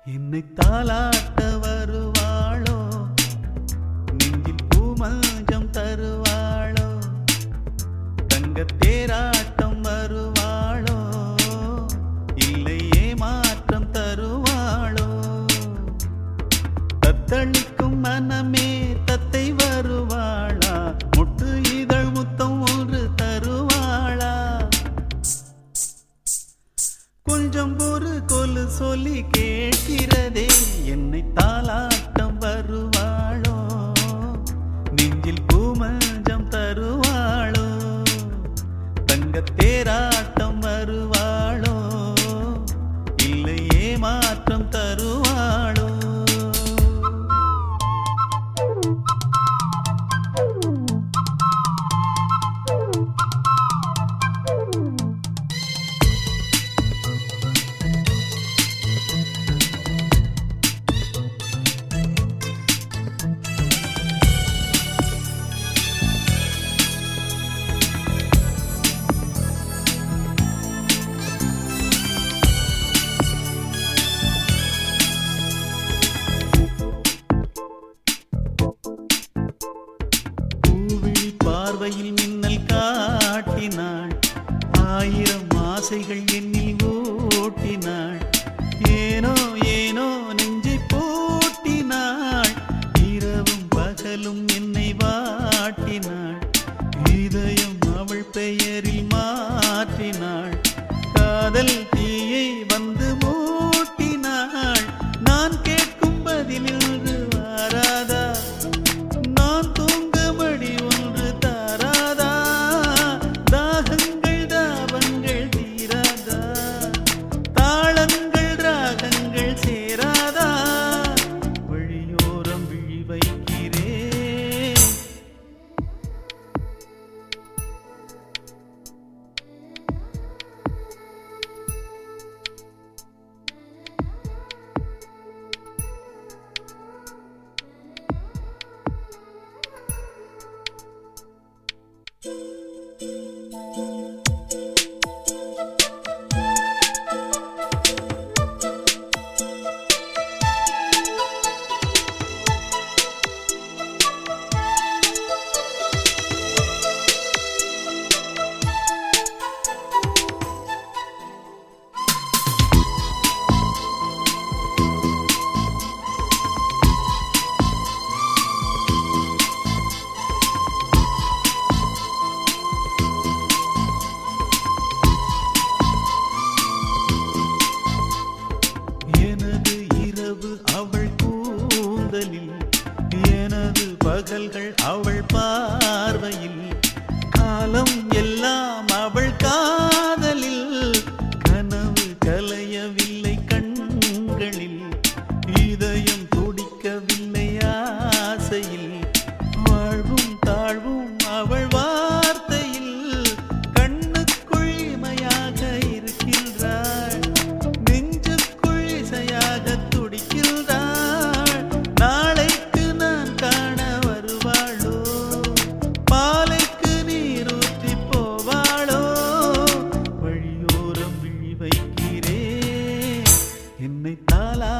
என்னை தாலாட்ட வருவாளோ நெஞ்சில் பூமஞ்சம் தருவாளோ தங்க தேராட்டம் வருவாளோ இல்லை ஏமாற்றம் தருவாளோ தத்தளிக்கும் மனமே தத்தை வருவாளா முட்டு இதழ் முத்தம் ஒன்று தருவாளா கொஞ்சம் ஒரு கொலு சொல்லி கேட்கிறதே என்னை தாலாட்டம் வருவாளோ நெஞ்சில் பூமஞ்சம் தருவாளோ தங்க தேராட்டம் வருவாளோ இல்லை ஏமாற்றம் தருவாளோ பூவிழி பார்வையில் மின்னல் காட்டினாள் ஆயிரம் ஆசைகள் என்னில் ஓட்டினாள் ஏனோ ஏனோ நெஞ்சை பூட்டினாள் இரவும் பகலும் என்னை வாட்டினாள் இதயம் அவள் பெயரில் மாற்றினாள் காதல் தீயை வந்து மூட்டினாள் நான் கேட்கும் பதிலில் வாராதா நான் தூங்கபடி ஒன்று தாராதா தாகங்கள் தாபங்கள் தீராதா தாளங்கள் ராகங்கள் சேராதா வழியோரம் விழி வைக்கிறேன் எனது இரவு அவள் கூந்தலில் எனது பகல்கள் அவள் பார்வையில் காலம் எல்லாம் அவள் காதலில் கனவு கலையவில்லை கண்களில் இதயம் துடிக்கவில்லை ஆசையில் வாழ்வும் தாழ்வும் அவள் வார்த்தையில் கண்ணுக்குள் இமையாக இருக்கின்றாள் நெஞ்சுக்குள் இசையாக துடிக்கின்றாள் நாளைக்கு நான் காண வருவாளோ பாலைக்கு நீரூற்றி போவாளோ வழியோரம் விழி வைக்கிறேன் என்னை தாளா